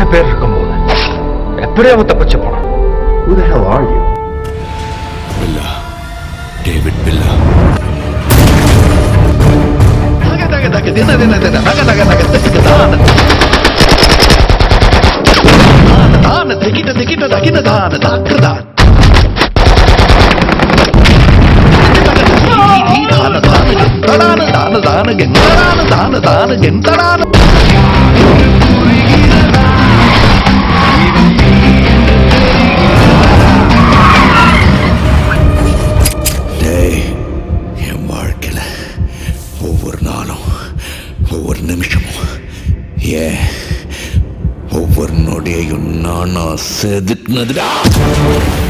பேர் இருக்கும்போது எப்படி அவன் தப்பிச்சு போனான் Who the hell are you? Billa David Billa தக தக தக தின தின தின தக தக தக திக்கு தான தான தான திகிட்ட திகிட்ட தகின தான தாக்கு தான் தான தான கெந்தடான தான தான கெந்தடான தான தான கெந்தடான டேய் என் வாழ்க்கையில் ஒவ்வொரு நாளும் ஒவ்வொரு நிமிஷமும் ஏன் ஒவ்வொரு நொடியையும் நானா செதுக்குனதுடா